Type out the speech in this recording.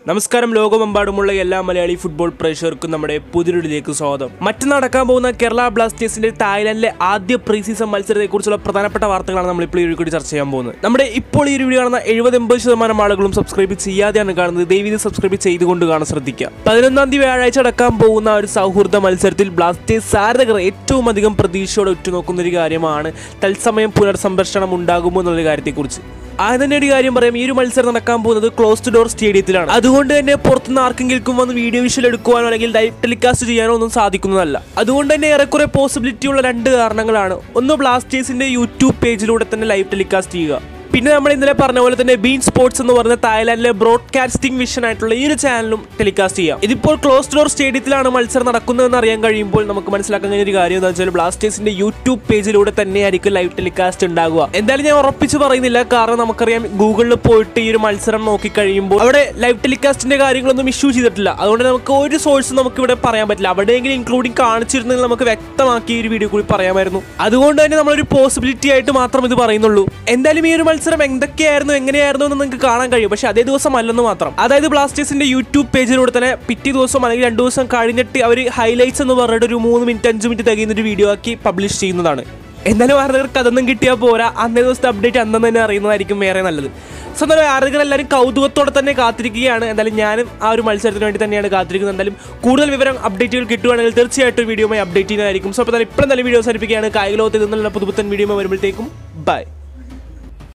നമസ്കാരം ലോകമെമ്പാടുമുള്ള എല്ലാ മലയാളി ഫുട്ബോൾ പ്രേക്ഷകർക്കും നമ്മുടെ പുതിയൊരിലേക്ക് സ്വാഗതം മറ്റു നടക്കാൻ പോകുന്ന കേരള ബ്ലാസ്റ്റേഴ്സിന്റെ തായ്ലാൻഡിലെ ആദ്യ പ്രീ സീസൺ മത്സരത്തെക്കുറിച്ചുള്ള പ്രധാനപ്പെട്ട വാർത്തകളാണ് നമ്മൾ ഇപ്പോൾ ഈ വീഡിയോ കൂടി ചർച്ച ചെയ്യാൻ പോകുന്നത് നമ്മുടെ ഇപ്പോൾ ഈ ഒരു വീഡിയോ കാണുന്ന എഴുപത് എൺപത് ശതമാനം ആളുകളും സബ്സ്ക്രൈബ് ചെയ്യാതെയാണ് കാണുന്നത് ദയവീത് സബ്സ്ക്രൈബ് ചെയ്തുകൊണ്ട് കാണാൻ ശ്രദ്ധിക്കുക പതിനൊന്നാം തീയതി വ്യാഴാഴ്ച നടക്കാൻ പോകുന്ന ഒരു സൗഹൃദ മത്സരത്തിൽ ബ്ലാസ്റ്റേഴ്സ് ആരാധകർ ഏറ്റവും അധികം പ്രതീക്ഷയോടെ ഉറ്റുനോക്കുന്ന ഒരു കാര്യമാണ് തത്സമയം പുനർസംരക്ഷണം ഉണ്ടാകുമോ എന്നുള്ള കാര്യത്തെക്കുറിച്ച് ആദ്യം തന്നെ ഒരു കാര്യം പറയാം ഈ ഒരു മത്സരം നടക്കാൻ പോകുന്നത് ക്ലോസ്ഡ് ഡോർ സ്റ്റേഡിയത്തിലാണ് അതുകൊണ്ട് തന്നെ പുറത്തുനിന്ന് ആർക്കെങ്കിലും വന്ന് വീഡിയോ വിഷ്വൽ എടുക്കുവാനോ അല്ലെങ്കിൽ ലൈവ് ടെലികാസ്റ്റ് ചെയ്യാനോ ഒന്നും സാധിക്കുന്നതല്ല അതുകൊണ്ട് തന്നെ ഏറെക്കുറെ പോസിബിലിറ്റി ഉള്ള രണ്ട് കാരണങ്ങളാണ് ഒന്ന് ബ്ലാസ്റ്റേഴ്സിന്റെ യൂട്യൂബ് പേജിലൂടെ തന്നെ ലൈവ് ടെലികാസ്റ്റ് ചെയ്യുക പിന്നെ നമ്മൾ ഇന്നലെ പറഞ്ഞ പോലെ തന്നെ ബീൻ സ്പോർട്സ് എന്ന് പറഞ്ഞ തായ്ലാൻഡിലെ ബ്രോഡ്കാസ്റ്റിംഗ് വിഷൻ ആയിട്ടുള്ള ഈ ഒരു ചാനലും ടെലികാസ്റ്റ് ചെയ്യാം ഇതിപ്പോൾ ക്ലോസ് ഡോർ സ്റ്റേഡിയത്തിലാണ് മത്സരം നടക്കുന്നതെന്ന് അറിയാൻ കഴിയുമ്പോൾ നമുക്ക് മനസ്സിലാക്കാൻ കഴിഞ്ഞ ഒരു കാര്യം എന്താ വെച്ചാൽ ബ്ലാസ്റ്റേഴ്സിന്റെ യൂട്യൂബ് പേജിലൂടെ തന്നെയായിരിക്കും ലൈവ് ടെലികാസ്റ്റ് ഉണ്ടാകുക എന്തായാലും ഞാൻ ഉറപ്പിച്ച് പറയുന്നില്ല കാരണം നമുക്കറിയാം ഗൂഗിളിൽ പോയിട്ട് ഈ ഒരു മത്സരം നോക്കി കഴിയുമ്പോൾ അവിടെ ലൈവ് ടെലികാസ്റ്റിന്റെ കാര്യങ്ങളൊന്നും ഇഷ്യൂ ചെയ്തിട്ടില്ല അതുകൊണ്ട് നമുക്ക് ഒരു സോഴ്സ് നമുക്ക് ഇവിടെ പറയാൻ പറ്റില്ല അവിടെയെങ്കിലും ഇൻക്ലൂഡിങ് കാണിച്ചിരുന്നെങ്കിൽ നമുക്ക് വ്യക്തമാക്കി ഈ ഒരു വീഡിയോ കൂടി പറയാമായിരുന്നു അതുകൊണ്ട് തന്നെ നമ്മളൊരു പോസിബിലിറ്റി ആയിട്ട് മാത്രം ഇത് പറയുന്നുള്ളൂ എന്തായാലും ഈ ഒരു മത്സരം എന്തൊക്കെയായിരുന്നു എങ്ങനെയായിരുന്നു എന്ന് നിങ്ങൾക്ക് കാണാൻ കഴിയും പക്ഷെ അതേ ദിവസം അല്ലെന്ന് മാത്രം അതായത് ബ്ലാസ്റ്റേഴ്സിന്റെ യൂട്യൂബ് പേജിലൂടെ തന്നെ പിറ്റേ ദിവസം അല്ലെങ്കിൽ രണ്ടു ദിവസം കഴിഞ്ഞിട്ട് അവർ ഹൈലൈറ്റ്സ് എന്ന് പറഞ്ഞിട്ട് ഒരു മൂന്ന് മിനിറ്റ് അഞ്ച് മിനിറ്റ് തികയുന്ന ഒരു വീഡിയോ ആക്കി പബ്ലിഷ് ചെയ്യുന്നതാണ് എന്നാലും ആരാധകർക്ക് അതൊന്നും കിട്ടിയാൽ പോരാ അന്നേ ദിവസത്തെ അപ്ഡേറ്റ് അന്ന് തന്നെ അറിയുന്നതായിരിക്കും വേറെ നല്ലത് സോ എന്തായാലും ആരാധകർ എല്ലാവരും കൗതുകത്തോടെ തന്നെ കാത്തിരിക്കുകയാണ് എന്തായാലും ഞാനും ആ ഒരു മത്സരത്തിന് വേണ്ടി തന്നെയാണ് കാത്തിരിക്കുന്നത് എന്തായാലും കൂടുതൽ വിവരം അപ്ഡേറ്റുകൾ കിട്ടുവാണെങ്കിൽ തീർച്ചയായിട്ടും വീഡിയോയുമായി അപ്ഡേറ്റ് ചെയ്യുന്നതായിരിക്കും സോ അപ്പോൾ ഇപ്പോഴും നല്ല വീഡിയോ അവസാനിപ്പിക്കുകയാണ് കായിക ലോകത്തിൽ നിന്നുള്ള പുതുപുത്തൻ വീഡിയോ വരുമ്പോഴത്തേക്കും ബൈ